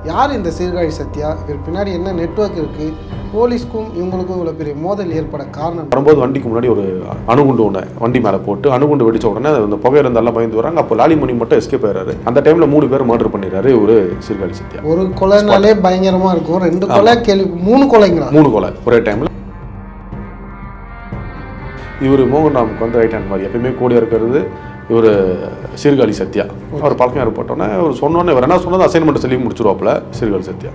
யார் இந்த சீர்காழி சத்யா இவர் பின்னாடி என்ன நெட்வொர்க் இருக்குது போலீஸ்க்கும் இவங்களுக்கும் இவ்வளோ பெரிய மோதல் ஏற்பட காரணம் வரும்போது வண்டிக்கு முன்னாடி ஒரு அணுகுண்டு ஒன்று வண்டி மேலே போட்டு அணுகுண்டு வெடிச்ச உடனே அந்த புகை இருந்தாலும் பயந்து வராங்க அப்போ லாலிமணி மட்டும் எஸ்கேப் ஆயிடுறாரு அந்த டைமில் மூணு பேர் மர்டர் பண்ணிடுறாரு ஒரு சீர்காழி சத்யா ஒரு கொலைனாலே பயங்கரமாக இருக்கும் ரெண்டு கொலை கேள்வி மூணு கொலைங்களா மூணு கொலை ஒரே டைமில் இவர் மோகன் ராமுக்கு வந்து ரைட் ஹேண்ட் மாதிரி எப்பயுமே கூட இருக்கிறது இவர் சீர்காழி சத்யா அவர் பழக்கம் ஏற்பட்டோன்னே அவர் சொன்னோன்னே இவர் என்ன சொன்னது அசைன்மெண்ட் சொல்லி முடிச்சிருவாப்புல சீர்காழி சத்யா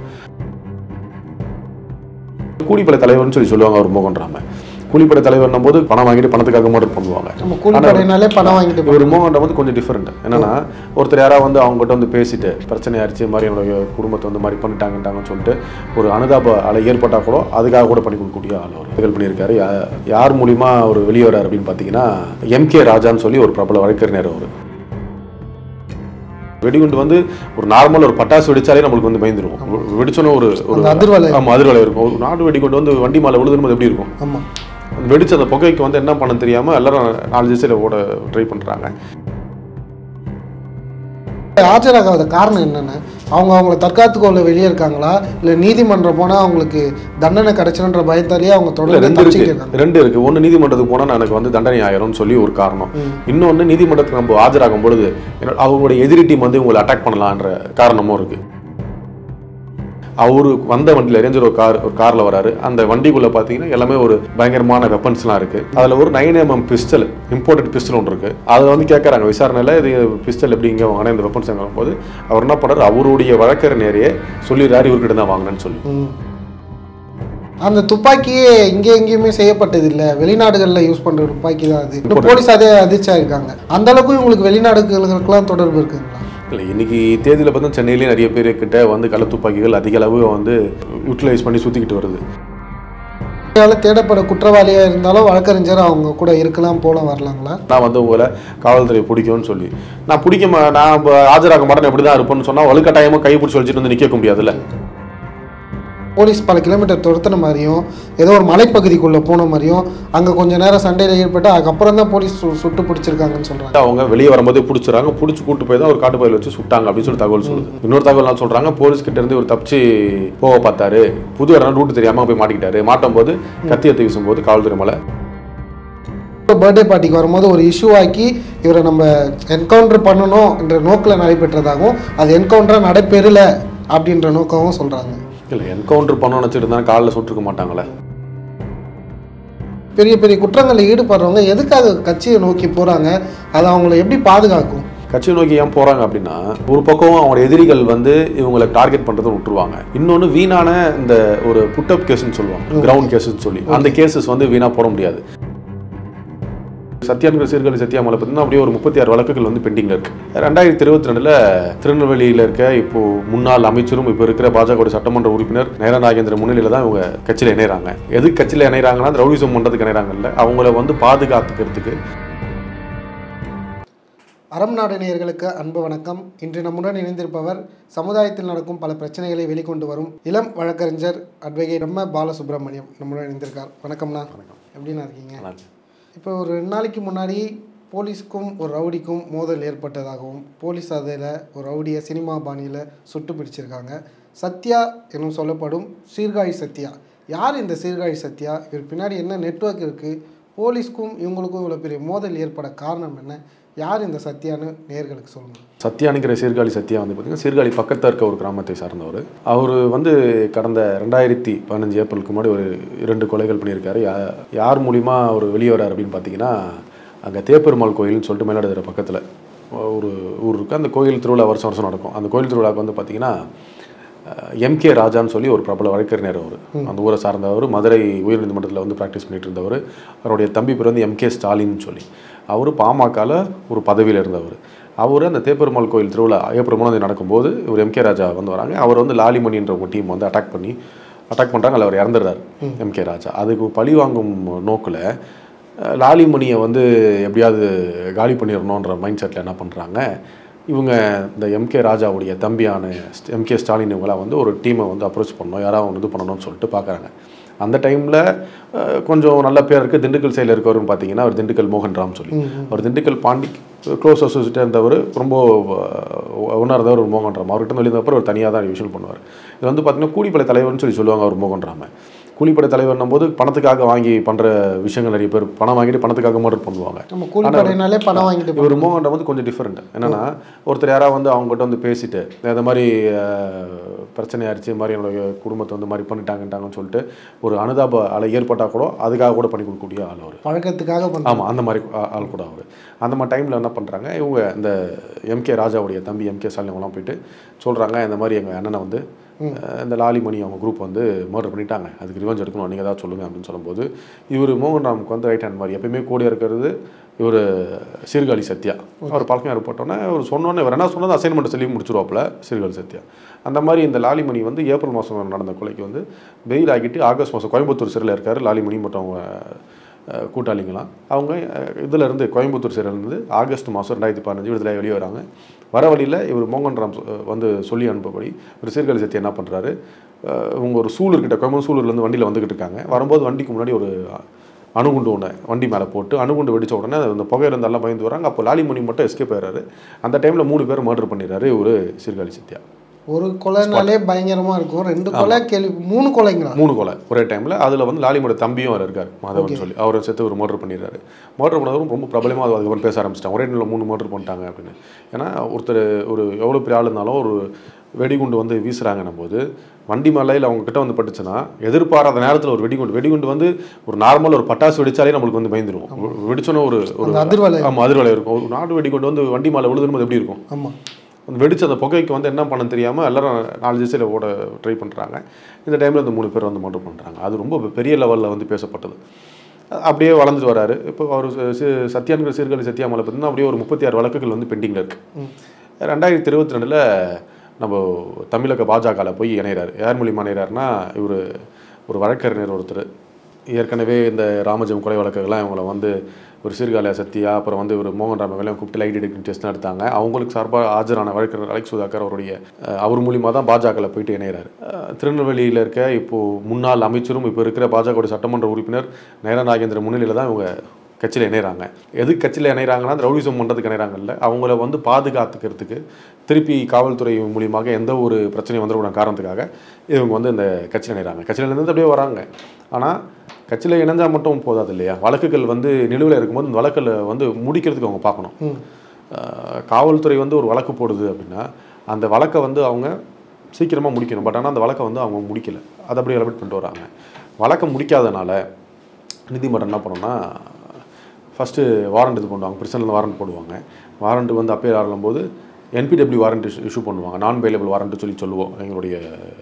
கூலிப்படை தலைவர்னு சொல்லி சொல்லுவாங்க அவர் மோகன் ராம கூலிப்படை தலைவர்னும் போது பணம் வாங்கிட்டு பணத்துக்காக மர்டர் பண்ணுவாங்க நம்ம கூலிப்படையினாலே பணம் வாங்கிட்டு இவர் மோகன் வந்து கொஞ்சம் டிஃப்ரெண்ட் என்னன்னா ஒருத்தர் யாராவது வந்து அவங்ககிட்ட வந்து பேசிட்டு பிரச்சனை ஆயிடுச்சு இந்த மாதிரி என்னோட குடும்பத்தை வந்து மாதிரி பண்ணிட்டாங்கட்டாங்கன்னு சொல்லிட்டு ஒரு அனுதாப அலை ஏற்பட்டா கூட அதுக்காக கூட பண்ணி கொடுக்கக்கூடிய ஆள் அவர் இதுகள் பண்ணியிருக்காரு யா- யார் மூலியமா அவர் வெளியே வராரு அப்படின்னு பார்த்தீங்கன்னா எம்கே ராஜான்னு சொல்லி ஒரு பிரபல வழக்கறிஞர் அவர் வெடிகுண்டு வந்து ஒரு நார்மல் ஒரு பட்டாசு வெடிச்சாலே நம்மளுக்கு வந்து பயந்துருவோம் வெடிச்சோன்னே ஒரு ஒரு அந்த அதிர்வலை. ஆமா அதிர்வலை இருக்கும் ஒரு நாடு வெடிகுண்டு வந்து வண்டி மேலே விழுதுன்னு எப்படி இருக்கும் ஆமாம் அந்த வெடிச்ச அந்த புகைக்கு வந்து என்ன பண்ண தெரியாம எல்லாரும் நாலு திசையில ஓட ட்ரை பண்றாங்க ஆஜராகாத காரணம் என்னென்ன அவங்க அவங்கள தற்காத்துக்கொள்ள வெளியே இருக்காங்களா இல்லை நீதிமன்றம் போனால் அவங்களுக்கு தண்டனை கிடைச்சிருன்ற பயத்தாலேயே அவங்க இல்ல தொடர்ந்து ரெண்டு தப்பிச்சுட்டு இருக்கு இருக்காங்க ரெண்டு இருக்கு ஒண்ணு நீதிமன்றத்துக்கு போனா எனக்கு வந்து தண்டனை ஆயிரும்னு சொல்லி ஒரு காரணம் இன்னொன்னு நீதிமன்றத்துக்கு நம்ம ஆஜராகும் பொழுது என்னோட- அவங்களுடைய எதிரி டீம் வந்து உங்களை அட்டாக் பண்ணலான்ற காரணமும் இருக்கு அவரு வந்த வண்டியில் ரேஞ்சர் ஒரு கார் ஒரு கார்ல வராரு அந்த வண்டிக்குள்ள பாத்தீங்கன்னா எல்லாமே ஒரு பயங்கரமான வெப்பன்ஸ்லாம் இருக்கு அதுல ஒரு nine MM pistol imported pistol ஒன்று இருக்கு அதுல வந்து கேட்கறாங்க விசாரணையில இது பிஸ்டல் எப்படி இங்க வாங்கினா இந்த வெப்பன்ஸ் எங்க வரும்போது அவர் என்ன பண்றாரு அவருடைய வழக்கறிஞரையே சொல்லிடுறாரு இவர்கிட்ட தான் வாங்கினேன்னு சொல்லி ம். அந்த துப்பாக்கியே இங்கே எங்கேயுமே செய்யப்பட்டது இல்லை வெளிநாடுகளில் யூஸ் பண்ணுற துப்பாக்கி தான் அது இன்னும் போலீஸ் அதே அதிர்ச்சியா இருக்காங்க அந்த அளவுக்கு இவங்களுக்கு வெளிநாடுகளுக்கெல்லாம் தொடர்பு இருக்குங்களா இல்லை இன்னைக்கு தேதியில் பார்த்தா சென்னையிலேயே நிறைய பேர் கிட்ட வந்து கள்ள துப்பாக்கிகள் அதிக அளவு வந்து யூட்டிலைஸ் பண்ணி சுற்றிக்கிட்டு வருது இதனால தேடப்பட குற்றவாளியாக இருந்தாலும் வழக்கறிஞர் அவங்க கூட இருக்கலாம் போல வரலாங்களா நான் வந்து உங்களை காவல்துறை பிடிக்கும்னு சொல்லி நான் பிடிக்க மா நான் இப்ப ஆஜராக மாட்டேன் எப்படி தான் இருப்பேன்னு சொன்னால் வலுக்கட்டாயமாக கை பிடிச்சி வச்சுட்டு வந்து நிற்க வைக்க முடியாதுல்ல போலீஸ் பல கிலோமீட்டர் துரத்துன மாதிரியும் ஏதோ ஒரு மலைப்பகுதிக்குள்ளே போன மாதிரியும் அங்கே கொஞ்ச நேரம் சண்டையில் ஈடுபட்டு அதுக்கப்புறம் தான் போலீஸ் சு- சுட்டு பிடிச்சிருக்காங்கன்னு சொல்கிறாங்க அவங்க வெளியே வரும்போதே பிடிச்சிறாங்க பிடிச்சி கூட்டு போய் தான் ஒரு காட்டுப்பயில வச்சு சுட்டாங்க அப்படின்னு சொல்லி தகவல் சொல்லுது இன்னொரு தகவல் என்ன சொல்றாங்க போலீஸ் கிட்ட இருந்து ஒரு தப்பிச்சு போக பார்த்தாரு புது இடம் ரூட் தெரியாம போய் மாட்டிக்கிட்டாரு மாட்டும் போது கத்தி எத்தி வீசும்போது காவல்துறை மேலே பர்த்டே பார்ட்டிக்கு வரும்போது ஒரு இஷ்யூ ஆக்கி இவரை நம்ம என்கவுண்டர் பண்ணணும் என்ற நோக்கில் நடைபெற்றதாகவும் அது என்கவுண்டராக நடைபெறல அப்படின்ற நோக்கமும் சொல்கிறாங்க இல்லை என்கவுண்டர் பண்ணணும்னு வச்சுட்டு இருந்தா காலில் சுட்டிருக்க மாட்டாங்களே பெரிய பெரிய குற்றங்களில் ஈடுபடுறவங்க எதுக்காக கட்சியை நோக்கி போகிறாங்க அது அவங்கள எப்படி பாதுகாக்கும் கட்சியை நோக்கி ஏன் போறாங்க அப்படின்னா ஒரு பக்கம் அவங்களோட எதிரிகள் வந்து இவங்களை டார்கெட் பண்றதை விட்டுருவாங்க இன்னொன்று வீணான இந்த ஒரு புட்டப் கேஸ்ன்னு சொல்லுவாங்க கிரவுண்ட் கேஸ்ன்னு சொல்லி அந்த கேசஸ் வந்து வீணா போட முடியாது சத்யான்கிற சீர்காழி சத்யாமலை பார்த்தீங்கன்னா அப்படியே ஒரு முப்பத்தி ஆறு வழக்குகள் வந்து பெண்டிங்ல இருக்கு ரெண்டாயிரத்தி இருபத்தி ரெண்டுல திருநெல்வேலியில இருக்க இப்போ முன்னாள் அமைச்சரும் இப்போ இருக்கிற பாஜக சட்டமன்ற உறுப்பினர் நேர நாகேந்திர முன்னிலையில தான் இவங்க கட்சியில் இணையறாங்க எது கட்சியில் இணையறாங்கன்னா ரவுடிசம் பண்றதுக்கு இணையறாங்கல்ல அவங்கள வந்து பாதுகாத்துக்கிறதுக்கு அறம் நாடு நேயர்களுக்கு அன்பு வணக்கம் இன்று நம்முடன் இணைந்திருப்பவர் சமுதாயத்தில் நடக்கும் பல பிரச்சனைகளை வெளிக்கொண்டு வரும் இளம் வழக்கறிஞர் அட்வொகேட் நம்ம பாலசுப்ரமணியம் நம்முடன் இணைந்திருக்கார் வணக்கம்ண்ணா எப்படிண்ணா இருக்கீங்க நல்லா இருக்கு. இப்போ ஒரு ரெண்டு நாளைக்கு முன்னாடி போலீஸ்க்கும் ஒரு ரவுடிக்கும் மோதல் ஏற்பட்டதாகவும் போலீஸ் அதில் ஒரு ரவுடியை சினிமா பாணியில் சுட்டு பிடிச்சிருக்காங்க சத்யா எனும் சொல்லப்படும் சீர்காழி சத்யா யார் இந்த சீர்காழி சத்யா இவர் பின்னாடி என்ன நெட்வொர்க் இருக்குது போலீஸ்க்கும் இவங்களுக்கும் இவ்வளோ பெரிய மோதல் ஏற்பட காரணம் என்ன யார் இந்த சத்யான்னு நேர்களுக்கு சொல்லுங்கள் சத்யானுங்கிற சீர்காழி சத்யா வந்து பார்த்தீங்கன்னா சீர்காழி பக்கத்தில் இருக்க ஒரு கிராமத்தை சார்ந்தவர் அவர் வந்து கடந்த ரெண்டாயிரத்தி பதினஞ்சு ஏப்ரலுக்கு முன்னாடி ஒரு இரண்டு கொலைகள் பண்ணியிருக்காரு யா- யார் மூலிமா அவர் வெளியே வரார் அப்படின்னு பார்த்தீங்கன்னா அங்கே தேப்பெருமாள் கோயில்னு சொல்லிட்டு மயிலாடுதுறை பக்கத்தில் ஒரு ஊர் இருக்குது அந்த கோயில் திருவிழா வருஷம் வருஷம் நடக்கும் அந்த கோயில் திருவிழாவுக்கு வந்து பார்த்தீங்கன்னா எம்கே ராஜான்னு சொல்லி ஒரு பிரபல வழக்கறிஞர் அவர் அந்த ஊரை சார்ந்தவர் மதுரை உயர்நீதிமன்றத்தில் வந்து ப்ராக்டிஸ் பண்ணிட்டு இருந்தவர் அவருடைய தம்பி பேர் வந்து எம்கே ஸ்டாலின் சொல்லி அவர் பாமகவில் ஒரு பதவியில் இருந்தவர் அவர் அந்த தேப்பெருமாள் கோயில் திருவிழா ஏப்ரல் மூணாம் தேதி நடக்கும்போது இவர் எம்கே ராஜா வந்து வராங்க அவர் வந்து லாலிமணின்ற ஒரு டீம் வந்து அட்டாக் பண்ணி அட்டாக் பண்ணுறாங்க அதில் அவர் இறந்துடுறாரு எம்கே ராஜா அதுக்கு பழி வாங்கும் நோக்கில் லாலிமணியை வந்து எப்படியாவது காலி பண்ணிடணுன்ற மைண்ட் செட்டில் என்ன பண்ணுறாங்க இவங்க இந்த எம்கே ராஜாவுடைய தம்பியான எம்கே ஸ்டாலின் இவங்களாம் வந்து ஒரு டீமை வந்து அப்ரோச் பண்ணணும் யாராவது ஒன்று இது பண்ணணும்னு சொல்லிட்டு பார்க்குறாங்க அந்த டைமில் கொஞ்சம் நல்ல பேர் இருக்குது திண்டுக்கல் சைடில் இருக்கவருன்னு பார்த்தீங்கன்னா அவர் திண்டுக்கல் மோகன் ராம் சொல்லி அவர் திண்டுக்கல் பாண்டி க்ளோஸ் அசோசியேட்டாக இருந்தவர் ரொம்ப அஹ், ஒன்றார் ஒரு மோகன்ராம் அவர்கிட்ட வெளியே அப்புறம் ஒரு தனியாக தான் விஷயம் பண்ணுவார் இது வந்து பார்த்தீங்கன்னா கூலிப்படை தலைவர்னு சொல்லி சொல்லுவாங்க அவர் மோகன்ராம கூலிப்படை தலைவர்னும் போது பணத்துக்காக வாங்கி பண்ணுற விஷயங்கள் நிறைய பேர் பணம் வாங்கிட்டு பணத்துக்காக மர்டர் பண்ணுவாங்க நம்ம கூலிப்படையினாலே பணம் வாங்கிட்டு இவர் மோகன்ராம் வந்து கொஞ்சம் டிஃப்ரெண்ட் என்னன்னா ஒருத்தர் யாராவது வந்து அவங்ககிட்ட வந்து பேசிட்டு இந்த மாதிரி அஹ், பிரச்சனை ஆயிடுச்சு இந்த மாதிரி என்னுடைய குடும்பத்தை வந்து மாதிரி பண்ணிட்டாங்கட்டாங்கன்னு சொல்லிட்டு ஒரு அனுதாப அலை ஏற்பட்டால் கூட அதுக்காக கூட பண்ணி கொடுக்கக்கூடிய ஆள் அவர் பழக்கத்துக்காக பண்ண ஆமாம் அந்த மாதிரி ஆ- ஆள் கூட அவர் அந்த மாதிரி டைமில் என்ன பண்ணுறாங்க இவங்க இந்த எம்கே ராஜாவுடைய தம்பி எம்கே ஸ்டாலின் அவங்கலாம் போயிட்டு சொல்கிறாங்க இந்த மாதிரி எங்கள் அண்ணனை வந்து அஹ், இந்த லாலிமணி அவங்க குரூப் வந்து மர்டர் பண்ணிட்டாங்க அதுக்கு ரிவெஞ்ச் எடுக்கணும் நீங்கள் ஏதாவது சொல்லுங்கள் அப்படின்னு சொல்லும்போது இவர் மோகன்ராமுக்கு வந்து ரைட் ஹேண்ட் மாதிரி எப்பயுமே கூட இருக்கிறது இவர் சீர்காழி சத்யா அவர் பழக்கம் யார் போட்டோன்னே அவர் சொன்னோன்னே இவர் என்ன சொன்னது அசைன்மெண்ட் சொல்லி முடிச்சிருவாப்புல சீர்காழி சத்யா அந்த மாதிரி இந்த லாலிமணி வந்து ஏப்ரல் மாதம் நடந்த கொலைக்கு வந்து பெயில் ஆகிட்டு ஆகஸ்ட் மாதம் கோயம்புத்தூர் சிறையில் இருக்கார் லாலிமணி மற்றும் அவங்க அஹ், கூட்டாளிங்களாம் அவங்க அஹ், இதுல இருந்து கோயம்புத்தூர் சிறையிலேருந்து ஆகஸ்ட் மாதம் ரெண்டாயிரத்தி பதினஞ்சு விடுதலை வெளியே வராங்க வர வழியில் இவர் மோகன்ராம் சொ- வந்து சொல்லி அனுப்பபடி ஒரு சீர்காழி சத்தி என்ன பண்ணுறாரு இவங்க ஒரு சூலூர்கிட்ட கோயம்புத்தூர் சூலூர்லேருந்து வண்டியில் வந்துக்கிட்டு இருக்காங்க வரும்போது வண்டிக்கு முன்னாடி ஒரு அணுகுண்டு ஒன்று வண்டி மேலே போட்டு அணுகுண்டு வெடிச்ச உடனே அந்த புகை இருந்தாலும் பயந்து வராங்க அப்போ லாலிமணி மட்டும் எஸ்கேப் ஆயிடுறாரு அந்த டைமில் மூணு பேர் மர்டர் பண்ணிடுறாரு ஒரு சீர்காழி சத்யா ஒரு கொலைனாலே பயங்கரமா இருக்கும் ரெண்டு கொலை கேள்வி மூணு கொலைங்களா மூணு கொலை ஒரே டைமில் அதில் வந்து லாலிமோட தம்பியும் அவர் இருக்கார் மாதவன் சொல்லி அவரை சேர்த்து ஒரு மர்டர் பண்ணிடுறாரு மர்டர் பண்ணதும் ரொம்ப பிரபலமாக அது அதுக்கப்புறம் பேச ஆரம்பிச்சிட்டாங்க ஒரே நேரில் மூணு மர்டர் பண்ணிட்டாங்க அப்படின்னு ஏன்னா ஒருத்தர் ஒரு எவ்வளோ பெரிய ஆள் இருந்தாலும் ஒரு வெடிகுண்டு வந்து வீசுறாங்கன்னும் போது வண்டி மலையில் அவங்க கிட்ட வந்து பட்டுச்சுன்னா எதிர்பாராத நேரத்தில் ஒரு வெடிகுண்டு வெடிகுண்டு வந்து ஒரு நார்மல் ஒரு பட்டாசு வெடிச்சாலே நம்மளுக்கு வந்து பயந்துருவோம் வெடிச்சோன்னே ஒரு ஒரு அந்த அதிர்வலை ஆமாம் அதிர்வலை இருக்கும் ஒரு நாடு வெடிகுண்டு வந்து வண்டி மேலே விழுதுன்னு எப்படி இருக்கும் ஆமா அந்த வெடிச்ச அந்த புகைக்கு வந்து என்ன பண்ண தெரியாமல் எல்லாரும் நாலு திசையில் ஓட ட்ரை பண்ணுறாங்க இந்த டைமில் இந்த மூணு பேர் வந்து மர்டர் பண்ணுறாங்க அது ரொம்ப பெரிய லெவலில் வந்து பேசப்பட்டது அப்படியே வளர்ந்துட்டு வராரு இப்போ அவர் சத்யான்கிற சீர்காழி சத்யா மேலே பார்த்தீங்கன்னா அப்படியே ஒரு முப்பத்தி ஆறு வழக்குகள் வந்து பெண்டிங்கில் இருக்குது ரெண்டாயிரத்தி இருபத்தி ரெண்டில் நம்ம தமிழக பாஜகவில் போய் இணைகிறாரு யார் மூலியமாக இணைகிறாருன்னா இவர் ஒரு வழக்கறிஞர் ஒருத்தர் ஏற்கனவே இந்த ராமஜெயம் கொலை வழக்குகள்லாம் இவங்களை வந்து ஒரு சீர்காழியா சத்யா அப்புறம் வந்து ஒரு மோகன் ராமங்களையும் கூப்பிட்டு லைட் எடுக்கிற டெஸ்ட் நடத்தாங்க அவங்களுக்கு சார்பாக ஆஜரான வழக்கறிஞர் அலெக்ஸ் சுதாகர் அவருடைய அஹ், அவர் மூலியமாக தான் பாஜகவில் போயிட்டு இணைகிறாரு அஹ், திருநெல்வேலியில் இருக்க இப்போது முன்னாள் அமைச்சரும் இப்போ இருக்கிற பாஜக சட்டமன்ற உறுப்பினர் நேர நாகேந்திர முன்னிலையில் தான் இவங்க கட்சியில் இணைகிறாங்க எதுக்கு கட்சியில் இணைகிறாங்கன்னா அந்த ரவுடிசம் பண்ணுறதுக்கு இணைகிறாங்கல்ல அவங்கள வந்து பாதுகாத்துக்கிறதுக்கு திருப்பி காவல்துறை மூலியமாக எந்த ஒரு பிரச்சனையும் வந்துடக்கூடாத காரணத்துக்காக இவங்க வந்து இந்த கட்சியில் இணைகிறாங்க கட்சியில் இணைந்து அப்படியே வராங்க ஆனால் கட்சியில் இணைஞ்சால் மட்டும் போதாது இல்லையா வழக்குகள் வந்து நிலுவையில் இருக்கும்போது இந்த வழக்குகளை வந்து முடிக்கிறதுக்கு அவங்க பார்க்கணும் ம். ஆஹ் காவல்துறை வந்து ஒரு வழக்கு போடுது அப்படின்னா அந்த வழக்கை வந்து அவங்க சீக்கிரமாக முடிக்கணும் பட் ஆனால் அந்த வழக்கை வந்து அவங்க முடிக்கல அதை அப்படியே எலபேட் பண்ணிட்டு வராங்க வழக்கை முடிக்காதனால நீதிமன்றம் என்ன பண்ணோம்னா ஃபஸ்ட்டு வாரண்ட் இது பண்ணுவாங்க பிரிசனில் வாரண்ட் போடுவாங்க வாரண்ட் வந்து அப்பே ஆரம்பம்போது என்பிடபிள்யூ வாரண்ட் இஷ்யூ பண்ணுவாங்க நான் பெயிலபிள் வாரண்ட் சொல்லி சொல்லுவோம் எங்களுடைய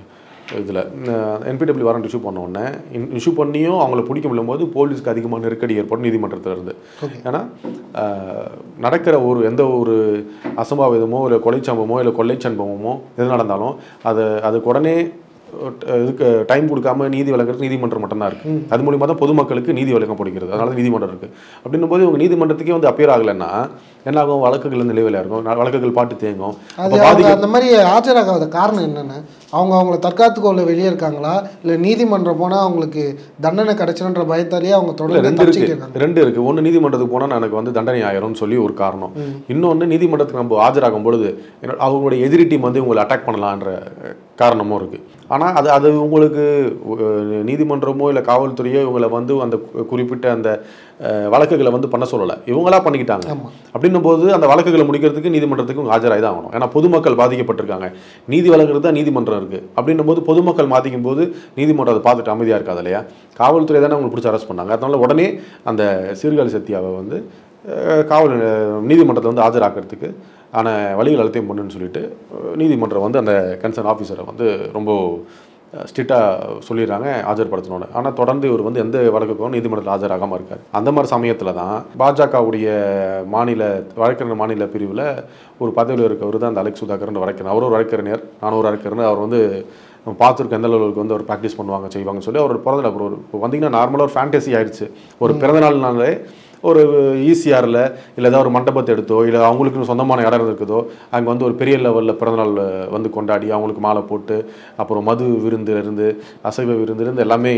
இதில் என்பிடபிள்யூ வாரண்ட் இஷ்யூ பண்ண உடனே இஷ்யூ பண்ணியும் அவங்கள பிடிக்க முடியும் போது போலீஸ்க்கு அதிகமாக நெருக்கடி ஏற்படும் நீதிமன்றத்தில் இருந்து ஏன்னா ஆஹ், நடக்கிற ஒரு எந்த ஒரு அசம்பாவிதமோ இல்லை கொலை சம்பவமோ இல்லை கொள்ளை சம்பவமோ எது நடந்தாலும் அதை அதுக்கு உடனே அஹ், இதுக்கு டைம் கொடுக்காம நீதி வழங்குறது நீதிமன்றம் மட்டும்தான் இருக்கு அது மூலியமா தான் பொதுமக்களுக்கு நீதி வழங்கப்படுகிறது அதனால தான் நீதிமன்றம் இருக்கு அப்படின்னும் போது இவங்க நீதிமன்றத்துக்கே வந்து அப்பியர் ஆகலைன்னா என்ன ஆகும் வழக்குகள் வந்து நிலுவையில் இருக்கும் ந- வழக்குகள் பாட்டு தேங்கும் அது அப்போ அவங்க பாதிக்க அந்த மாதிரி ஆஜராகாத காரணம் என்னென்ன அவங்க அவங்கள தற்காத்துக்கொள்ள வெளியே இருக்காங்களா இல்லை நீதிமன்றம் போனால் அவங்களுக்கு தண்டனை கிடைச்சணுன்ற பயத்தாலேயே அவங்க இல்ல, தொடர்ந்து ரெண்டு தப்பிச்சுட்டு இருக்கு இருக்காங்க ரெண்டு இருக்கு ஒன்று நீதிமன்றத்துக்கு போனால் எனக்கு வந்து தண்டனை ஆயிரும்னு சொல்லி ஒரு காரணம் இன்னொன்று நீதிமன்றத்துக்கு நம்ம ஆஜராகும் பொழுது என்னோட- அவங்களுடைய எதிரி டீம் வந்து உங்களை அட்டாக் பண்ணலான்ற அஹ், காரணமும் இருக்கு ஆனால் அது அது உங்களுக்கு அஹ், நீதிமன்றமோ இல்லை காவல்துறையோ இவங்களை வந்து அந்த கு- குறிப்பிட்ட அந்த அஹ், வழக்குகளை வந்து பண்ண சொல்லலை இவங்களா பண்ணிக்கிட்டாங்க ஆமா. அப்படின்னும் போது அந்த வழக்குகளை முடிக்கிறதுக்கு நீதிமன்றத்துக்கு இவங்க ஆஜராகி தான் ஆகணும் ஏன்னா பொதுமக்கள் பாதிக்கப்பட்டிருக்காங்க நீதி வழங்குறது தான் நீதிமன்றம் இருக்கு அப்படின்னும் போது பொதுமக்கள் பாதிக்கும் போது நீதிமன்றம் அதை பார்த்துட்டு அமைதியாக இருக்காது இல்லையா காவல்துறை தானே அவங்க பிடிச்சி அரெஸ்ட் பண்ணாங்க அதனால உடனே அந்த சீர்காழி சத்யாவை வந்து அஹ், காவல் நீதிமன்றத்தில் வந்து ஆஜராக்கிறதுக்கு ஆன வழிகள் அழுத்தையும் பண்ணுன்னு சொல்லிட்டு அஹ், நீதிமன்றம் வந்து அந்த கன்சர்ன் ஆஃபீஸரை வந்து ரொம்ப ஸ்ட்ரிக்டாக சொல்லிடுறாங்க ஆஜர்படுத்தணும்னு ஆனால் தொடர்ந்து இவர் வந்து எந்த வழக்குக்கும் நீதிமன்றத்தில் ஆஜராகாமல் இருக்கார் அந்த மாதிரி சமயத்தில் தான் பாஜகவுடைய மாநில வழக்கறிஞர் மாநில பிரிவில் ஒரு பதவியில் இருக்கவர் தான் அந்த அலெக்ஸ் சுதாகர்ன்ற வழக்கறிஞர் அவர் ஒரு வழக்கறிஞர் நான் ஒரு வழக்கறிஞர் அவர் வந்து நம்ம பார்த்துருக்கோம் எந்த அளவுக்கு வந்து அவர் ப்ராக்டிஸ் பண்ணுவாங்க செய்வாங்கன்னு சொல்லி அவர் பிறந்த அப்புறம் ஒரு இப்போ வந்தீங்கன்னா நார்மலாக ஒரு ஃபேண்டசி ஆயிடுச்சு ஒரு பிறந்தநாள்னாலே ஒரு ஈசிஆரில் இல்லை ஏதாவது ஒரு மண்டபத்தை எடுத்தோ இல்லை அவங்களுக்கு சொந்தமான இடம் இருக்குதோ அங்கே வந்து ஒரு பெரிய லெவலில் பிறந்தநாள் வந்து கொண்டாடி அவங்களுக்கு மாலை போட்டு அப்புறம் மது விருந்துலேருந்து அசைவ விருந்துலேருந்து எல்லாமே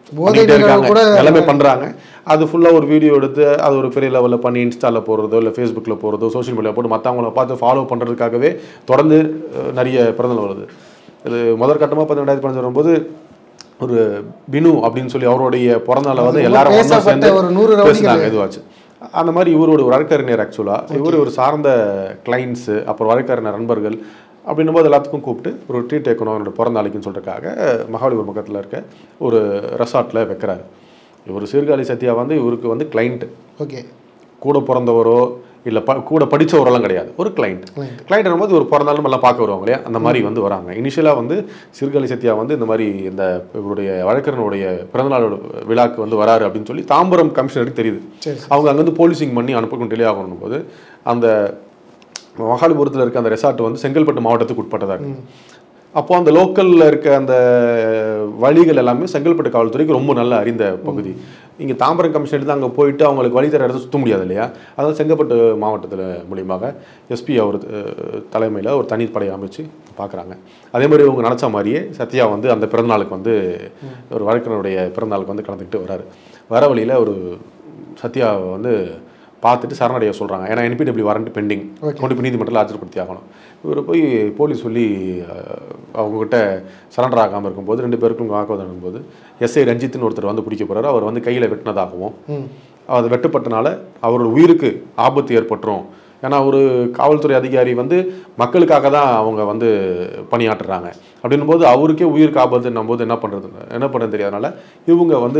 போதை பண்ணிட்டே நிலவு இருக்காங்க கூட எல்லாமே பண்றாங்க அது ஃபுல்லா ஒரு வீடியோ எடுத்து அது ஒரு பெரிய லெவலில் பண்ணி இன்ஸ்டால போடுறதோ இல்லை ஃபேஸ்புக்கில் போடுறதோ சோஷியல் மீடியா போட்டு மற்றவங்கள பார்த்து ஃபாலோ பண்றதுக்காகவே தொடர்ந்து அஹ், நிறைய பிறந்தநாள் வருது இது முதற்கட்டமா பார்த்து ரெண்டாயிரத்தி பதினஞ்சு வரும்போது ஒரு பினு அப்படின்னு சொல்லி அவருடைய பிறந்தநாளை வந்து ரொம்ப எல்லாரும் ஒண்ணா பேசப்பட்ட சேர்ந்து ஒரு நூறு ரவுடிகள். பேசினாங்க இதுவாச்சு அந்த மாதிரி இவரோட ஒரு வழக்கறிஞர் ஆக்சுவலாக இவர் ஒரு சார்ந்த கிளைண்ட்ஸு அப்புறம் வழக்கறிஞர் நண்பர்கள் அப்படின்னும் போது எல்லாத்துக்கும் கூப்பிட்டு ஒரு ட்ரீட் வைக்கணும் அவனோட பிறந்த நாளைக்குன்னு சொல்றதுக்காக மகாபலிபுரம் பக்கத்தில் இருக்க ஒரு ரெசார்ட்டில் வைக்கிறாரு இவர் சீர்காழி சத்யா வந்து இவருக்கு வந்து கிளைண்ட் ஓகே கூட பிறந்தவரோ இல்லை ப கூட படித்தவரெல்லாம் கிடையாது ஒரு கிளைண்ட் Client. கிளைண்ட் போது ஒரு பிறந்தாலும் எல்லாம் பார்க்க வருவாங்க இல்லையா அந்த மாதிரி வந்து வராங்க இனிஷியலாக வந்து சீர்காழி சத்யா வந்து இந்த மாதிரி இந்த இவருடைய வழக்கறிஞருடைய பிறந்தநாளோட விழாக்கு வந்து வராரு அப்படின்னு சொல்லி தாம்பரம் கமிஷனருக்கு தெரியுது சரி அவங்க அங்கேருந்து போலீசிங் பண்ணி அனுப்பணும் டிலே ஆகணும் போது அந்த மகாலிபுரத்தில் இருக்க அந்த ரெசார்ட் வந்து செங்கல்பட்டு மாவட்டத்துக்கு உட்பட்டதாக இருக்கு அப்போ அந்த லோக்கலில் இருக்க அந்த வழிகள் எல்லாமே செங்கல்பட்டு காவல்துறைக்கு ரொம்ப நல்ல அறிந்த பகுதி இங்கே தாம்பரம் கமிஷன் எடுத்து அங்கே போயிட்டு அவங்களுக்கு வழி தர இடத்த சுத்த முடியாது இல்லையா அதாவது செங்கல்பட்டு மாவட்டத்தில் மூலியமாக எஸ்பி அவர் தலைமையில் ஒரு தனி படையை அமைச்சு பார்க்குறாங்க அதே மாதிரி இவங்க நினச்ச மாதிரியே சத்யா வந்து அந்த பிறந்தநாளுக்கு வந்து ஒரு வழக்கறிஞருடைய பிறந்தநாளுக்கு வந்து கலந்துக்கிட்டு வராரு வர வழியில் ஒரு சத்யாவை வந்து பார்த்துட்டு சரணடைய சொல்கிறாங்க ஏன்னா என்பிடபிள்யூ வாரண்ட் பெண்டிங் Okay. கொண்டு போய் நீதிமன்றத்தில் ஆஜர்படுத்தி ஆகணும் இவர் போய் போலீஸ் சொல்லி அஹ், அவங்ககிட்ட சரண்டர் ஆகாமல் இருக்கும்போது ரெண்டு பேருக்கும் வாக்குவாதம் போது எஸ்ஐ ரஞ்சித்னு ஒருத்தர் வந்து பிடிக்க போறாரு அவர் வந்து கையில் வெட்டினதாகவும் ம் அது வெட்டப்பட்டனால அவரோட உயிருக்கு ஆபத்து ஏற்பட்டுரும் ஏன்னா ஒரு காவல்துறை அதிகாரி வந்து மக்களுக்காக தான் அவங்க வந்து பணியாற்றுறாங்க அப்படின்னும் போது அவருக்கே உயிருக்கு ஆபத்துன்னும் போது என்ன பண்ணுறது என்ன பண்ணுறது தெரியாதனால இவங்க வந்து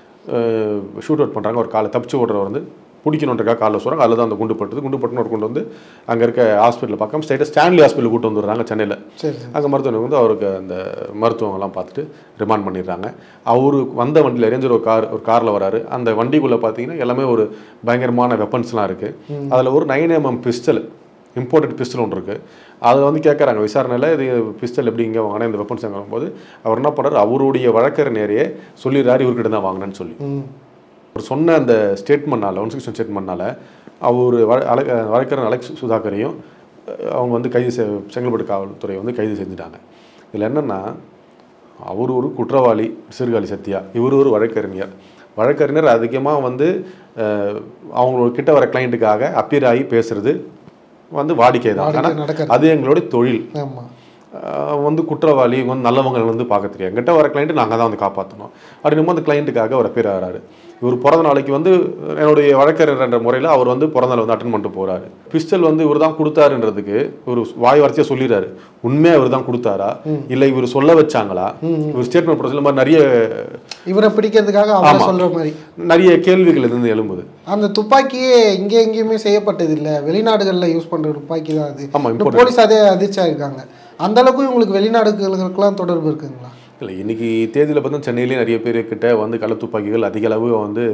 ஷூட் அவுட் பண்ணுறாங்க ஒரு காலை தப்பிச்சு ஓடுறவர் வந்து பிடிக்கணுன்றக்காக காலில் சொல்கிறாங்க அதில் தான் அந்த குண்டு பட்டுது குண்டு பட்டுன்னு ஒரு கொண்டு வந்து அங்கே இருக்க ஹாஸ்பிட்டலில் பார்க்காம ஸ்ட்ரைட்டாக ஸ்டான்லி ஹாஸ்பிட்டல் கூட்டு வந்துடுறாங்க சென்னையில் சரி சரி அங்கே மருத்துவமனை வந்து அவருக்கு அந்த மருத்துவங்கள்லாம் பார்த்துட்டு ரிமாண்ட் பண்ணிடுறாங்க அவரு வந்த வண்டியில் ரேஞ்சர் ஒரு கார் ஒரு காரில் வராரு அந்த வண்டிக்குள்ளே பார்த்தீங்கன்னா எல்லாமே ஒரு பயங்கரமான வெப்பன்ஸ்லாம் இருக்குது அதில் ஒரு nine MM pistol imported pistol ஒன்று இருக்குது அதில் வந்து கேட்குறாங்க விசாரணையில் இது பிஸ்டல் எப்படி இங்கே வாங்கினா இந்த வெப்பன்ஸ் எங்கே போது அவர் என்ன பண்ணுறாரு அவருடைய வழக்கறிஞரையே சொல்லிடுறாரு இவர்கிட்ட தான் வாங்கினேன்னு சொல்லி ம் அவர் சொன்ன அந்த ஸ்டேட்மெண்ட்னால ஒன் சிக்ஸ்டி ஸ்டேட்மெண்ட்னால அவர் வழக்கறிஞர் அலெக்ஸ் சுதாகரையும் அஹ், அவங்க வந்து கைது செ செங்கல்பட்டு காவல்துறை வந்து கைது செஞ்சுட்டாங்க இதில் என்னென்னா அவர் ஒரு குற்றவாளி சீர்காழி சத்யா இவர் ஒரு வழக்கறிஞர் வழக்கறிஞர் அதிகமாக வந்து அஹ், அவங்களோட கிட்ட வர கிளைண்ட்டுக்காக அப்பீர் ஆகி பேசுறது வந்து வாடிக்கை தான் வாடிக்கை ஆனால் நடக்கிறது. அது எங்களுடைய தொழில் ஆமாம் ஆஹ் வந்து குற்றவாளி இவங்க வந்து நல்லவங்களை வந்து பார்க்க தெரியாது எங்கிட்ட வர கிளைண்ட்டு நாங்கள் தான் வந்து காப்பாற்றணும் அப்படின்னும் அந்த கிளைண்ட்டுக்காக ஒரு பேர் ஆகிறாரு இவர் பிறந்த நாளைக்கு வந்து என்னுடைய வழக்கறிஞர் என்ற முறையில் அவர் வந்து பிறந்த நாள் வந்து அட்டன் பண்ணிட்டு போறாரு பிஸ்டல் வந்து இவர் தான் கொடுத்தாருன்றதுக்கு ஒரு வாய் வார்த்தையாக சொல்லிடுறாரு உண்மையாக இவர் தான் கொடுத்தாரா இல்லை இவர் சொல்ல வச்சாங்களா இவர் ஸ்டேட்மெண்ட் போட சொல்ல மாதிரி நிறைய இவரை பிடிக்கிறதுக்காக அவரை ஆமா. சொல்ற மாதிரி நிறைய கேள்விகள் இருந்து எழும்புது அந்த துப்பாக்கியே இங்கே எங்கேயுமே செய்யப்பட்டது இல்ல வெளிநாடுகளில் யூஸ் பண்ற துப்பாக்கி தான் அது ஆமா, இந்த imported. போலீஸ் அதே அதிர்ச்சியா இருக்காங்க அந்த அளவுக்கு இவங்களுக்கு வெளிநாடுகளுக்கெல்லாம் தொடர்பு இருக்குங்களா இல்லை இன்னைக்கு தேதியில் பார்த்தா சென்னையிலேயே நிறைய பேர் கிட்ட வந்து கள்ளத்துப்பாக்கிகள் அதிக அளவு வந்து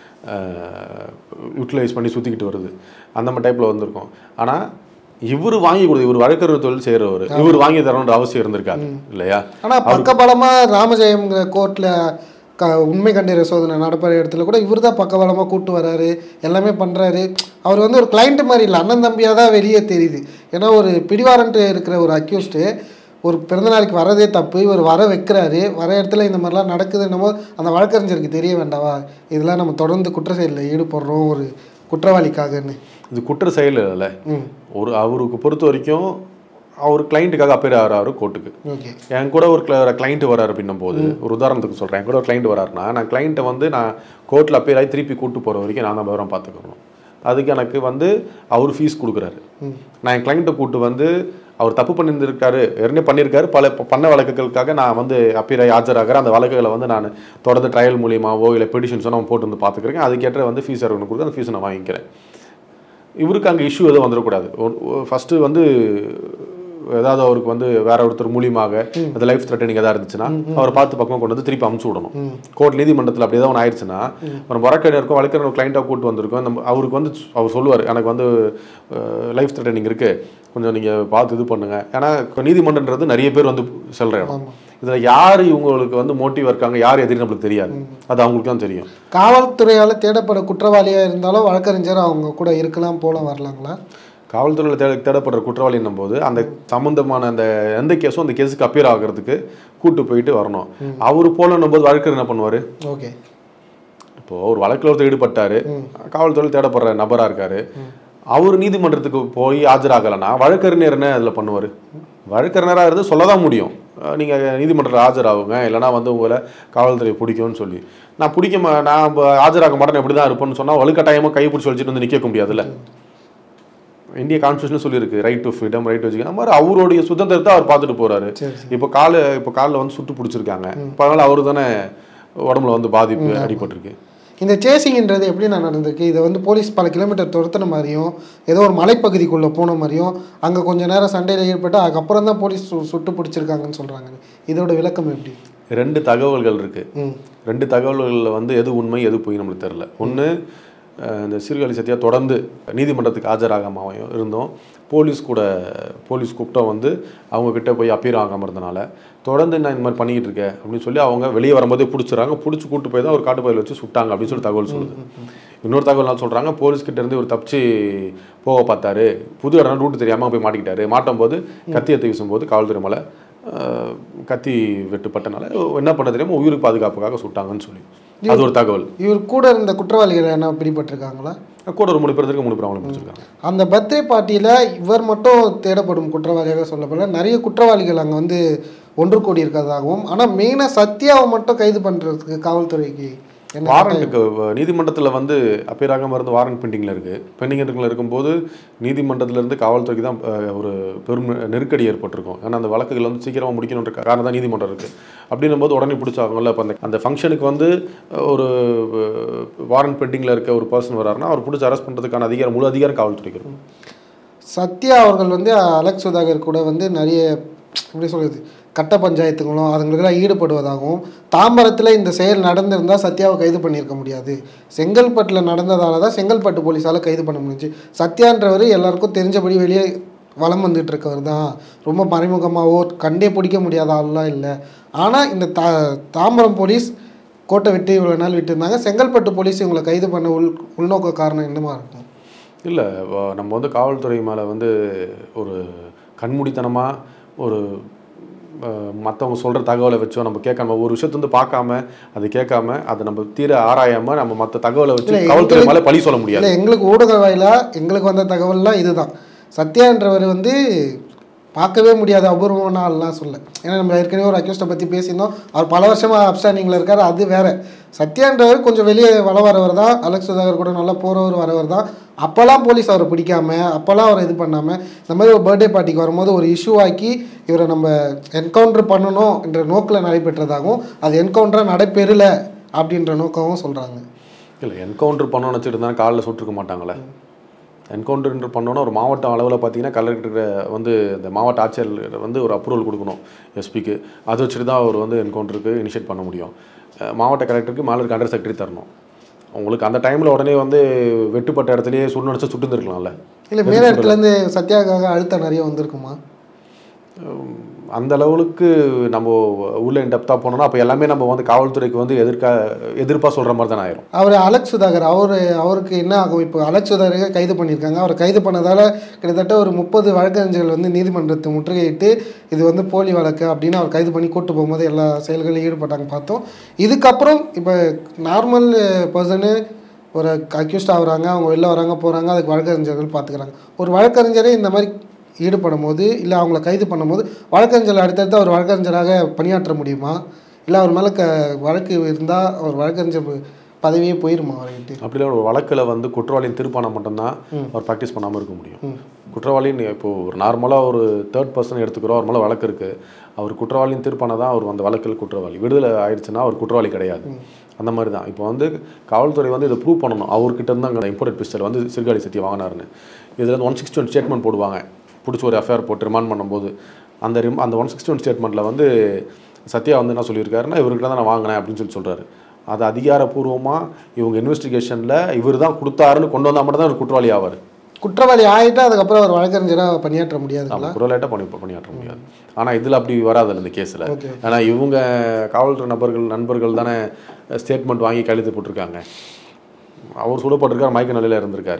யூட்டிலைஸ் பண்ணி சுற்றிக்கிட்டு வருது அந்த மாதிரி டைப்பில் வந்திருக்கும் ஆனால் இவர் வாங்கி கொடுத்து இவர் வழக்கறிஞர் தொழில் செய்கிறவர் இவர் வாங்கி தரணுன்ற அவசியம் இருந்திருக்காது இல்லையா ஆனா பக்கபலமா ராமஜெயம்ங்கிற கோர்ட்ல க உண்மை கண்டறிய சோதனை நடப்புற இடத்துல கூட இவர் தான் பக்கபலமா கூட்டு வராரு எல்லாமே பண்றாரு அவர் வந்து ஒரு கிளைண்ட் மாதிரி இல்லை அண்ணன் தம்பியா தான் வெளியே தெரியுது ஏன்னா ஒரு பிடிவாரண்ட் இருக்கிற ஒரு அக்யூஸ்டு ஒரு பிறந்தநாளைக்கு வரதே தப்பு இவர் வர வைக்கிறாரு வர இடத்துல இந்த மாதிரிலாம் நடக்குதுன்னும் போது அந்த வழக்கறிஞருக்கு தெரிய வேண்டாவா இதெல்லாம் நம்ம தொடர்ந்து குற்ற செயலில் ஈடுபடுறோம் ஒரு குற்றவாளிக்காகன்னு இது குற்ற செயல் இல்லை ம் ஒரு அவருக்கு பொறுத்த வரைக்கும் அவர் கிளைண்ட்டுக்காக அப்பேர் ஆகிறாரு கோர்ட்டுக்கு ஓகே என் கூட ஒரு கிளைண்ட் வராரு அப்படின்னும் போது ஒரு உதாரணத்துக்கு சொல்கிறேன் என் கூட ஒரு கிளைண்ட் வராருன்னா நான் கிளைண்ட்டை வந்து நான் கோர்ட்டில் அப்பேர் ஆகி திருப்பி கூட்டு போகிற வரைக்கும் நான் தான் விவரம் பார்த்துக்கணும் அதுக்கு எனக்கு வந்து அவர் ஃபீஸ் கொடுக்குறாரு நான் என் கிளைண்ட்டை கூட்டு வந்து அவர் தப்பு பண்ணியிருந்திருக்காரு ஏற்கனவே பண்ணியிருக்காரு பல ப- பண்ண வழக்குகளுக்காக நான் வந்து அப்பீர் ஆகி ஆஜராகிறேன் அந்த வழக்குகளை வந்து நான் தொடர்ந்து ட்ரையல் மூலியமாவோ இல்லை பெடிஷன்ஸோ நான் போட்டு வந்து பார்த்துக்கிறேன் அதுக்கேற்ற வந்து ஃபீஸ் எனக்கு கொடுத்து அந்த ஃபீஸை நான் வாங்கிக்கிறேன் இவருக்கு அங்கே இஷ்யூ எதுவும் வந்துடக்கூடாது ஃபஸ்ட்டு வந்து ஏதாவது அவருக்கு வந்து வேற ஒருத்தர் மூலியமாக அது லைஃப் த்ரெட்டனிங் எதாவது இருந்துச்சுன்னா அவரை பார்த்து பக்கம் கொண்டு வந்து திருப்பி அமுச்சு விடணும் கோர்ட் நீதிமன்றத்தில் அப்படி ஏதாவது ஒன்று ஆயிடுச்சுன்னா நம்ம வழக்கறிஞருக்கும் வழக்கறிஞர் கிளைண்ட்டாக கூட்டு வந்திருக்கோம் நம்ம அவருக்கு வந்து அவர் சொல்லுவார் எனக்கு வந்து லைஃப் த்ரெட்டனிங் இருக்கு கொஞ்சம் நீங்கள் பார்த்து இது பண்ணுங்க ஏன்னா இப்ப நீதிமன்றன்றது நிறைய பேர் வந்து செல்ற இடம் ஆமா. இதில் யார் இவங்களுக்கு வந்து மோட்டிவ் இருக்காங்க யார் எதிரி நம்மளுக்கு தெரியாது அது அவங்களுக்கு தான் தெரியும் காவல்துறையால் தேடப்பட குற்றவாளியாக இருந்தாலும் வழக்கறிஞர் அவங்க கூட இருக்கலாம் போல வரலாங்களா காவல்துறையில் தேட தேடப்படுற குற்றவாளின்னும் போது அந்த சம்மந்தமான அந்த எந்த கேஸும் அந்த கேஸுக்கு அப்பியர் ஆகிறதுக்கு கூட்டு போயிட்டு வரணும் அவர் போலன்னும் போது வழக்கறிஞர் என்ன பண்ணுவார் ஓகே இப்போ ஒரு வழக்கில் ஒருத்தர் ஈடுபட்டாரு காவல்துறையில் தேடப்படுற நபராக இருக்காரு அவர் நீதிமன்றத்துக்கு போய் ஆஜராகலைன்னா வழக்கறிஞர் என்ன அதில் பண்ணுவார் வழக்கறிஞராக இருந்து சொல்ல தான் முடியும் நீங்கள் நீதிமன்றத்தில் ஆஜராகுங்க இல்லைனா வந்து உங்களை காவல்துறை பிடிக்கும்னு சொல்லி நான் பிடிக்க மா நான் இப்ப ஆஜராக மாட்டேன் எப்படி தான் இருப்பேன்னு சொன்னால் வலுக்கட்டாயமாக கை பிடிச்சி வச்சுட்டு வந்து நிற்க முடியாதுல்ல இந்திய கான்ஸ்டியூஷன் சொல்லியிருக்கு right to freedom right to வச்சுக்க அந்த மாதிரி அவருடைய சுதந்திரத்தை அவர் பார்த்துட்டு போறாரு சரி சரி இப்போ காலு இப்போ காலில் வந்து சுட்டு பிடிச்சிருக்காங்க இப்போ அதனால அவரு தானே உடம்புல வந்து பாதிப்பு அடிபட்டிருக்கு இந்த சேசிங்ன்றது எப்படி நான் நடந்திருக்கு இதை வந்து போலீஸ் பல கிலோமீட்டர் துரத்துன மாதிரியும் ஏதோ ஒரு மலைப்பகுதிக்குள்ளே போன மாதிரியும் அங்கே கொஞ்ச நேரம் சண்டையில் ஈடுபட்டு அதுக்கப்புறம் தான் போலீஸ் சு- சுட்டு பிடிச்சிருக்காங்கன்னு சொல்கிறாங்க இதோட விளக்கம் எப்படி ரெண்டு தகவல்கள் இருக்கு ம் ரெண்டு தகவல்களில் வந்து எது உண்மை எது பொய் நம்மளுக்கு தெரில ஒன்று இந்த சீர்காழி சத்தியா தொடர்ந்து நீதிமன்றத்துக்கு ஆஜராகாம இருந்தோம் போலீஸ் கூட போலீஸ் கூப்பிட்டா வந்து அவங்க கிட்ட போய் அப்பீர் ஆகாமல் இருந்தனால தொடர்ந்து நான் இந்த மாதிரி பண்ணிக்கிட்டு இருக்கேன் அப்படின்னு சொல்லி அவங்க வெளியே வரும்போதே பிடிச்சிறாங்க பிடிச்சி கூட்டு போய் தான் ஒரு காட்டுப்பயில வச்சு சுட்டாங்க அப்படின்னு சொல்லி தகவல் சொல்லுது இன்னொரு தகவல் என்ன சொல்கிறாங்க போலீஸ் கிட்ட இருந்து ஒரு தப்பிச்சு போக பார்த்தாரு புது இடம் ரூட்டு தெரியாமல் போய் மாட்டிக்கிட்டாரு மாட்டும் போது கத்தி எத்தி வீசும்போது காவல்துறை மேலே அஹ், கத்தி வெட்டுப்பட்டனால என்ன பண்ண தெரியாம உயிருக்கு பாதுகாப்புக்காக சுட்டாங்கன்னு சொல்லி அது ஒரு தகவல் இவர் கூட இருந்த குற்றவாளிகள் என்ன பிடிபட்டிருக்காங்களா கூட ஒரு மூணு பேர் இருக்கு மூணு பேர் அவங்களை பிடிச்சிருக்காங்க அந்த பர்த்டே பார்ட்டியில் இவர் மட்டும் தேடப்படும் குற்றவாளியாக சொல்லப்படல நிறைய குற்றவாளிகள் அங்கே வந்து ஒன்று கூடி இருக்கிறதாகவும் ஆனால் மெயினாக சத்யாவை மட்டும் கைது பண்ணுறதுக்கு காவல்துறைக்கு என்ன வாரண்ட்டுக்கு நீதிமன்றத்தில் வந்து அப்பீராகாம இருந்து வாரண்ட் பெண்டிங்கில் இருக்குது பெண்டிங்கில் இருக்கும்போது நீதிமன்றத்துல இருந்து காவல்துறைக்கு தான் அஹ், ஒரு பெரும் நெருக்கடி ஏற்பட்டிருக்கும் ஏன்னா அந்த வழக்குகள் வந்து சீக்கிரமாக முடிக்கணுன்ற காரணம் தான் நீதிமன்றம் இருக்குது அப்படின்னும் போது உடனே பிடிச்சாங்கல்ல இப்போ அந்த அந்த ஃபங்க்ஷனுக்கு வந்து அஹ், ஒரு வாரண்ட் பெண்டிங்கில் இருக்க ஒரு பர்சன் வராருன்னா அவர் பிடிச்சி அரெஸ்ட் பண்ணுறதுக்கான அதிகாரம் முழு அதிகாரம் காவல்துறைக்கு இருக்கும் சத்யா அவர்கள் வந்து அலெக்ஸ் சுதாகர் கூட வந்து நிறைய எப்படி சொல்கிறது கட்ட பஞ்சாயத்துங்களும் அதுங்களுக்கெல்லாம் ஈடுபடுவதாகவும் தாம்பரத்தில் இந்த செயல் நடந்திருந்தால் சத்யாவை கைது பண்ணியிருக்க முடியாது செங்கல்பட்டில் நடந்ததால தான் செங்கல்பட்டு போலீஸால் கைது பண்ண முடிஞ்சுச்சு சத்யான்றவர் எல்லாருக்கும் தெரிஞ்சபடி வெளியே வலம் வந்துட்டு இருக்கவர் தான் ரொம்ப மறைமுகமாகவோ கண்டே பிடிக்க முடியாத ஆள்லாம் இல்லை ஆனால் இந்த தா தாம்பரம் போலீஸ் கோட்டை விட்டு இவ்வளோ நாள் விட்டுருந்தாங்க செங்கல்பட்டு போலீஸ் இவங்களை கைது பண்ண உள் உள்நோக்க காரணம் என்னமா இருக்கும் இல்லை நம்ம வந்து காவல்துறை மேலே வந்து ஒரு கண்மூடித்தனமாக ஒரு மற்றவங்க சொல்கிற தகவலை வச்சோ நம்ம கேட்காம ஒரு விஷயத்தை வந்து பார்க்காம அதை கேட்காம அதை நம்ம தீர ஆராயாமல் நம்ம மற்ற தகவலை வச்சு இல்ல, காவல்துறை எங்களுக்கு- மேலே பழி சொல்ல முடியாது இல்லை எங்களுக்கு ஊடக வாயிலாக எங்களுக்கு வந்த தகவல்லாம் இதுதான் சத்யான்றவர் வந்து பார்க்கவே முடியாத அபூர்வமான ஆள்லாம் சொல்ல ஏன்னா நம்ம ஏற்கனவே ஒரு அக்யூஸ்டை பற்றி பேசியிருந்தோம் அவர் பல வருஷமாக அப்ஸ்டாண்டிங்கில் இருக்கார் அது வேற சத்யான்றவர் கொஞ்சம் வெளியே வள வரவர் தான் அலெக்ஸ் சுதாகர் கூட நல்லா போகிறவர் வரவர் தான் அப்போல்லாம் போலீஸ் அவரை பிடிக்காம அப்போல்லாம் அவரை இது பண்ணாமல் இந்த மாதிரி ஒரு பர்த்டே பார்ட்டிக்கு வரும்போது ஒரு இஷ்யூ ஆக்கி இவரை நம்ம என்கவுண்டர் பண்ணணும் என்ற நோக்கில் நடைபெற்றதாகவும் அது என்கவுண்டராக நடைபெறல அப்படின்ற நோக்கமும் சொல்கிறாங்க இல்லை என்கவுண்டர் பண்ணணும்னு வச்சுட்டு இருந்தாலும் காலில் சுட்டிருக்க மாட்டாங்களே என்கவுண்டர் பண்ணோன்னா ஒரு மாவட்ட அளவில் பார்த்தீங்கன்னா கலெக்டர் வந்து இந்த மாவட்ட ஆட்சியர் வந்து ஒரு அப்ரூவல் கொடுக்கணும் எஸ்பிக்கு அதை வச்சுட்டு தான் அவர் வந்து என்கவுண்டருக்கு இனிஷியேட் பண்ண முடியும் அஹ் மாவட்ட கலெக்டருக்கு மேலே இருக்க அண்டர் செக்ரட்டரி தரணும் உங்களுக்கு அந்த டைமில் உடனே வந்து வெட்டுப்பட்ட இடத்துலயே சுட்டு நினச்சா சுட்டு இருந்திருக்கலாம்ல இல்லை மேல இடத்துலேருந்து சத்யாக்காக அழுத்தம் நிறைய வந்திருக்குமா உம், அந்த லெவலுக்கு நம்ம உள்ள டெப்த்தாக போனோம்னா அப்போ எல்லாமே நம்ம வந்து காவல்துறைக்கு வந்து எதிர்க்க எதிர்ப்பாக சொல்கிற மாதிரி தான் ஆயிரும் அவர் அலெக்ஸ் சுதாகர் அவர் அவருக்கு என்ன ஆகும் இப்போ அலெக்ஸ் சுதாகரை கைது பண்ணியிருக்காங்க அவரை கைது பண்ணதால் கிட்டத்தட்ட ஒரு முப்பது வழக்கறிஞர்கள் வந்து நீதிமன்றத்தை முற்றுகையிட்டு இது வந்து போலி வழக்கு அப்படின்னு அவர் கைது பண்ணி கூட்டு போகும்போது எல்லா செயல்களிலும் ஈடுபட்டாங்க பார்த்தோம் இதுக்கப்புறம் இப்போ நார்மல் பர்சனு ஒரு அக்யூஸ்ட் ஆகுறாங்க அவங்க வெளில வராங்க போகிறாங்க அதுக்கு வழக்கறிஞர்கள் பார்த்துக்கிறாங்க ஒரு வழக்கறிஞரே இந்த மாதிரி ஈடுபடும் போது இல்லை அவங்கள கைது பண்ணும்போது வழக்கறிஞர் அடுத்தடுத்து அவர் வழக்கறிஞராக பணியாற்ற முடியுமா இல்லை அவர் மேலே க வழக்கு இருந்தால் அவர் வழக்கறிஞர் பதவியே போயிருமா அவர்கிட்ட அப்படிலாம் ஒரு வழக்கில் வந்து குற்றவாளியின் தீர்ப்பானம் மட்டும்தான் அவர் ப்ராக்டிஸ் பண்ணாமல் இருக்க முடியும் குற்றவாளின்னு இப்போ ஒரு நார்மலாக ஒரு தேர்ட் பர்சன் எடுத்துக்கிறோம் அவர் மேலே வழக்கு இருக்குது அவர் குற்றவாளியின் தீர்ப்பான தான் அவர் அந்த வழக்கில் குற்றவாளி விடுதலை ஆயிடுச்சுன்னா அவர் குற்றவாளி கிடையாது அந்த மாதிரி தான் இப்போ வந்து காவல்துறை வந்து இதை ப்ரூவ் பண்ணணும் அவர்கிட்ட இருந்து அங்கே இம்போர்ட் பிஸ்டல் வந்து சிறுகாலி சத்தி வாங்கினாருன்னு இதில் வந்து ஒன் சிக்ஸ்டி ஒன் ஸ்டேட்மெண்ட் போடுவாங்க பிடிச்சி ஒரு எஃப்ஐஆர் போட்டு ரிமாண்ட் பண்ணும்போது அந்த ரிம் அந்த ஒன் சிக்ஸ்டி ஒன் ஸ்டேட்மெண்ட்டில் வந்து சத்யா வந்து என்ன சொல்லியிருக்காருன்னா இவர்கிட்ட தான் நான் வாங்கினேன் அப்படின்னு சொல்லி சொல்கிறாரு அது அதிகாரப்பூர்வமாக இவங்க இன்வெஸ்டிகேஷனில் இவர் தான் கொடுத்தாருன்னு கொண்டு வந்தால் மட்டும் தான் இவர் குற்றவாளி ஆவார் குற்றவாளி ஆகிட்டு அதுக்கப்புறம் அவர் வழக்கறிஞராக பணியாற்ற முடியாதுங்களா நம்ம குரலாயிட்டாக பண்ணி பணியாற்ற முடியாது ஆனால் இதில் அப்படி வராது இந்த கேஸில் ஓகே ஏன்னா இவங்க காவல்துறை நபர்கள் நண்பர்கள் தானே ஸ்டேட்மெண்ட் வாங்கி கையெழுத்து போட்டிருக்காங்க அவர் சுடப்பட்டிருக்கார் மயக்க நிலையில் இருந்திருக்காரு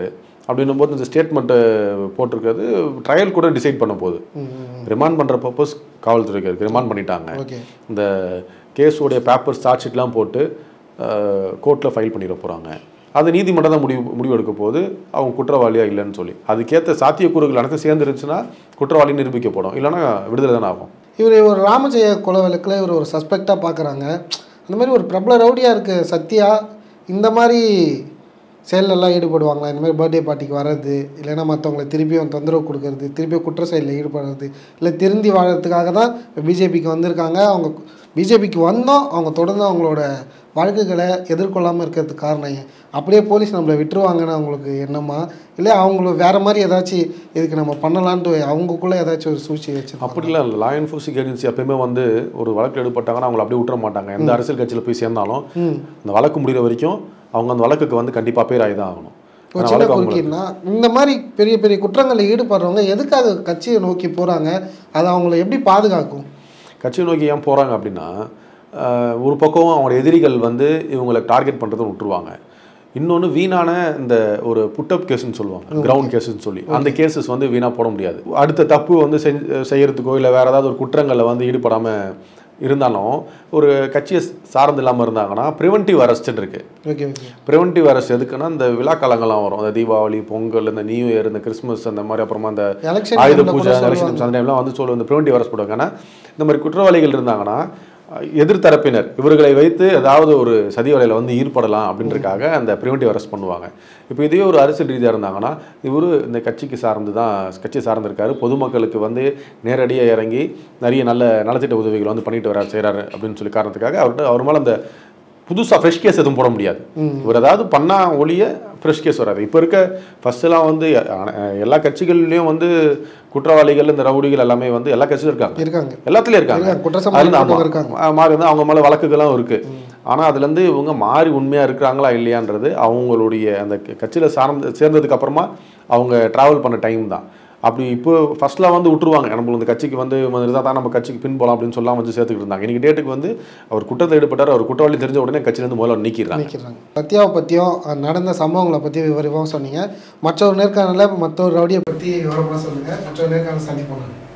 அப்படின்னும் போது இந்த ஸ்டேட்மெண்ட்டை போட்டிருக்கிறது ட்ரையல் கூட டிசைட் பண்ண போகுது ம், ம், ம். ரிமாண்ட் ரிமாண்ட் பண்ணுற பர்பஸ் காவல்துறைக்கு இருக்குது ரிமாண்ட் பண்ணிட்டாங்க ஓகே இந்த கேஸோடைய பேப்பர் சார்ஜ் ஷீட்லாம் போட்டு கோர்ட்டில் ஃபைல் பண்ணிட போகிறாங்க அது நீதிமன்றம் தான் முடிவு முடிவு எடுக்க போகுது அவங்க குற்றவாளியா இல்லைன்னு சொல்லி அதுக்கேற்ற சாத்தியக்கூறுகள் அனைத்தும் சேர்ந்துருச்சுன்னா குற்றவாளி நிரூபிக்கப்படும் இல்லைன்னா விடுதலை தானே ஆகும் இவர் ஒரு ராமஜெய கொலை வழக்கில் இவர் ஒரு சஸ்பெக்டாக பார்க்குறாங்க அந்த மாதிரி ஒரு பிரபல ரவுடியாக இருக்க சத்யா இந்த மாதிரி செயல்லெல்லாம் ஈடுபடுவாங்களா இந்த மாதிரி பர்த்டே பார்ட்டிக்கு வர்றது இல்லைன்னா மற்றவங்களை திருப்பியும் தொந்தரவு கொடுக்கறது திருப்பியும் குற்ற செயலில் ஈடுபடுறது இல்லை திருந்தி வாழறதுக்காக தான் பிஜேபிக்கு வந்திருக்காங்க அவங்க பிஜேபிக்கு வந்தோம் அவங்க தொடர்ந்து அவங்களோட வழக்குகளை எதிர்கொள்ளாமல் இருக்கிறதுக்கு காரணம் ஏன்? அப்படியே போலீஸ் நம்மளை விட்டுருவாங்கன்னு அவங்களுக்கு எண்ணமா இல்லை அவங்களுக்கு வேற மாதிரி ஏதாச்சும் இதுக்கு நம்ம பண்ணலான்ட்டு அவங்களுக்குள்ள ஏதாச்சும் ஒரு சூழ்ச்சி வச்சு அப்படிலாம் இல்லை லா என்ஃபோர்ஸிங் ஏஜென்சி எப்பயுமே வந்து ஒரு வழக்கு ஈடுபட்டாங்கன்னா அவங்கள அப்படியே விட்டுற மாட்டாங்க எந்த அரசியல் கட்சியில் போய் சேர்ந்தாலும் ம் அந்த வழக்கு முடிகிற வரைக்கும் அவங்க அந்த வழக்குக்கு வந்து கண்டிப்பாக பேர் ஆகி தான் ஆகணும் ஒரு ஆனா சின்ன வழக்கு அவங்களுக்கு- குறுக்கீடுனா இந்த மாதிரி பெரிய பெரிய குற்றங்களில் ஈடுபடுறவங்க எதுக்காக கட்சியை நோக்கி போகிறாங்க அது அவங்கள எப்படி பாதுகாக்கும் கட்சியை நோக்கி ஏன் போகிறாங்க அப்படின்னா ஆஹ், ஒரு பக்கம் அவங்களோட எதிரிகள் வந்து இவங்களை டார்கெட் பண்ணுறதை விட்டுருவாங்க இன்னொன்று வீணான இந்த ஒரு புட்டப் கேஸ்ன்னு சொல்லுவாங்க கிரவுண்ட் கேஸ்ன்னு சொல்லி அந்த கேசஸ் வந்து வீணாக போட முடியாது அடுத்த தப்பு வந்து செஞ்ச செய்யறதுக்கோ இல்லை வேறு ஏதாவது ஒரு குற்றங்களில் வந்து ஈடுபடாமல் இருந்தாலும் ஒரு கட்சியை சார்ந்து இல்லாமல் இருந்தாங்கன்னா ப்ரிவென்டிவ் அரெஸ்ட்னு இருக்கு ஓகே ஓகே ப்ரிவென்டிவ் அரெஸ்ட் எதுக்குன்னா இந்த விழா காலங்கள்லாம் வரும் இந்த தீபாவளி பொங்கல் இந்த நியூ இயர் இந்த கிறிஸ்மஸ் அந்த மாதிரி அப்புறமா இந்த எலெக்ஷன் ஆயுத டைம்ல பூஜை கூட எலெக்ஷன் சொல்லுவாங்க. அந்த டைம்லாம் வந்து சொல்லு இந்த ப்ரிவென்டிவ் அரெஸ்ட் போடுவாங்க ஏன்னா இந்த மாதிரி குற்றவாளிகள் இருந்தாங்கன்னா அஹ், எதிர்த்தரப்பினர் இவர்களை வைத்து ஏதாவது ஒரு சதி வலையில் வந்து ஈடுபடலாம் அப்படின்றதுக்காக அந்த ப்ரிவென்டிவ் அரெஸ்ட் பண்ணுவாங்க இப்போ இதே ஒரு அரசியல் ரீதியாக இருந்தாங்கன்னா இவர் இந்த கட்சிக்கு சார்ந்து தான் கட்சி சார்ந்திருக்காரு பொதுமக்களுக்கு வந்து நேரடியாக இறங்கி நிறைய நல்ல நலத்திட்ட உதவிகள் வந்து பண்ணிட்டு வர செய்கிறாரு அப்படின்னு சொல்லி காரணத்துக்காக அவர்கிட்ட அவர் மேலே அந்த புதுசாக ஃப்ரெஷ் கேஸ் எதுவும் போட முடியாது இவர் ஏதாவது பண்ணா ஒழிய ஃப்ரெஷ் கேஸ் வராது இப்போ இருக்க ஃபர்ஸ்ட்லாம் வந்து அஹ், எல்லா கட்சிகள்லையும் வந்து குற்றவாளிகள் இந்த ரவுடிகள் எல்லாமே வந்து எல்லா கட்சியும் இருக்காங்க இருக்காங்க எல்லாத்துலயும் இருக்காங்க இருக்காங்க. குற்றம் அதுல இருந்து சாட்டப்பட்டவங்க ஆமா. இருக்காங்க. ஆ, மாறி வந்து அவங்க மேல வழக்குகளும் இருக்கு ஆனா அதுல இருந்து இவங்க மாறி உண்மையா இருக்கிறாங்களா இல்லையான்றது அவங்களுடைய அந்த கட்சியில சார்ந்து சேர்ந்ததுக்கு அப்புறமா அவங்க டிராவல் பண்ண டைம் தான் அப்படி இப்போ ஃபர்ஸ்ட்லாம் வந்து விட்டுருவாங்க நம்ம இந்த கட்சிக்கு வந்து இருந்தால் தான் நம்ம கட்சிக்கு பின் போகலாம் அப்படின்னு சொல்லலாம் வந்து சேர்த்துக்கிட்டு இருந்தாங்க இன்னைக்கு டேட்டுக்கு வந்து அவர் குற்றத்தில் ஈடுபட்டார் அவர் குற்றவாளி தெரிஞ்ச உடனே கட்சியிலேருந்து முதல்ல நீக்கிடுறாங்க நிற்கிறாங்க சத்யாவை பற்றியும் அஹ், நடந்த சம்பவங்களை பற்றி விவரமாக சொன்னீங்க மற்றொரு நேர்காணலில் மற்றொரு ரவுடியை பற்றி விவரமாக சொல்லுங்கள் மற்றொரு நேர்காணல் சந்திப்போம்